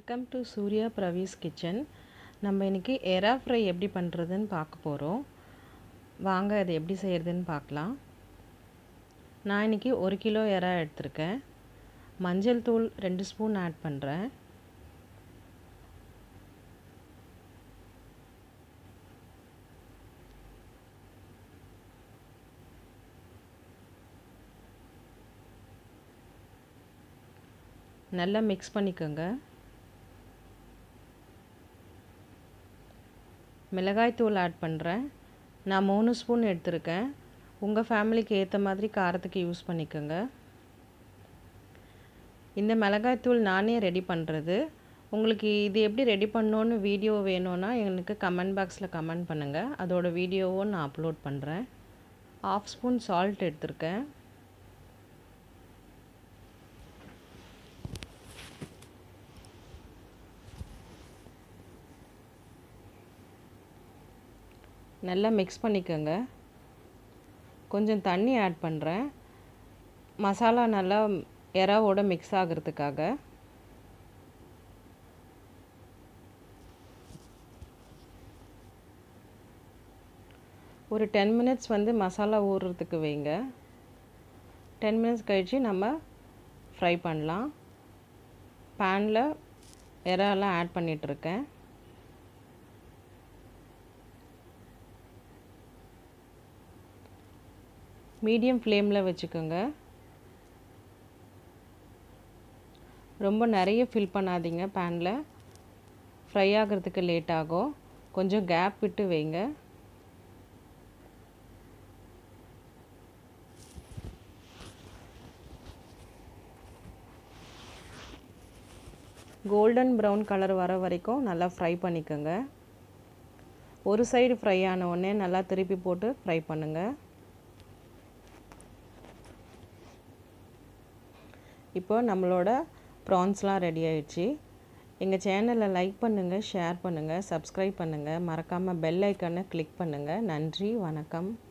welcome to Surya Pravees kitchen நம்ம இன்றைக்கி எறா ஃப்ரை எப்படி பண்ணுறதுன்னு பார்க்க போகிறோம் வாங்க அது எப்படி செய்கிறதுன்னு பார்க்கலாம் நான் இன்றைக்கி ஒரு கிலோ எறா எடுத்திருக்கேன் மஞ்சள் தூள் ரெண்டு ஸ்பூன் ஆட் பண்ணுறேன் நல்லா மிக்ஸ் பண்ணிக்கோங்க மிளகாய் தூள் ஆட் பண்ணுறேன் நான் மூணு ஸ்பூன் எடுத்திருக்கேன் உங்கள் ஃபேமிலிக்கு ஏற்ற மாதிரி காரத்துக்கு யூஸ் பண்ணிக்கோங்க இந்த மிளகாய் தூள் நானே ரெடி பண்ணுறது உங்களுக்கு இது எப்படி ரெடி பண்ணோன்னு வீடியோ வேணும்னா எனக்கு கமெண்ட் பாக்ஸில் கமெண்ட் பண்ணுங்கள் அதோட வீடியோவும் நான் அப்லோட் பண்ணுறேன் ஆஃப் ஸ்பூன் சால்ட் எடுத்திருக்கேன் நல்லா மிக்ஸ் பண்ணிக்கோங்க கொஞ்சம் தண்ணி ஆட் பண்ணுறேன் மசாலா நல்லா எறாவோட மிக்ஸ் ஆகிறதுக்காக ஒரு டென் மினிட்ஸ் வந்து மசாலா ஊறுறதுக்கு வைங்க டென் மினிட்ஸ் கழித்து நம்ம ஃப்ரை பண்ணலாம் பேனில் எறாலாம் ஆட் பண்ணிகிட்ருக்கேன் மீடியம் ஃப்ளேமில் வச்சுக்கோங்க ரொம்ப நிறைய ஃபில் பண்ணாதீங்க பேனில் ஃப்ரை ஆகிறதுக்கு லேட் ஆகும் கொஞ்சம் கேப் விட்டு வைங்க கோல்டன் ப்ரௌன் கலர் வர வரைக்கும் நல்லா ஃப்ரை பண்ணிக்கோங்க ஒரு சைடு ஃப்ரை ஆன உடனே நல்லா திருப்பி போட்டு ஃப்ரை பண்ணுங்கள் இப்போ நம்மளோட ப்ரான்ஸ்லாம் ரெடி ஆயிடுச்சு எங்கள் சேனலை லைக் பண்ணுங்கள் ஷேர் பண்ணுங்கள் சப்ஸ்கிரைப் பண்ணுங்கள் மறக்காமல் பெல் ஐக்கானை கிளிக் பண்ணுங்கள் நன்றி வணக்கம்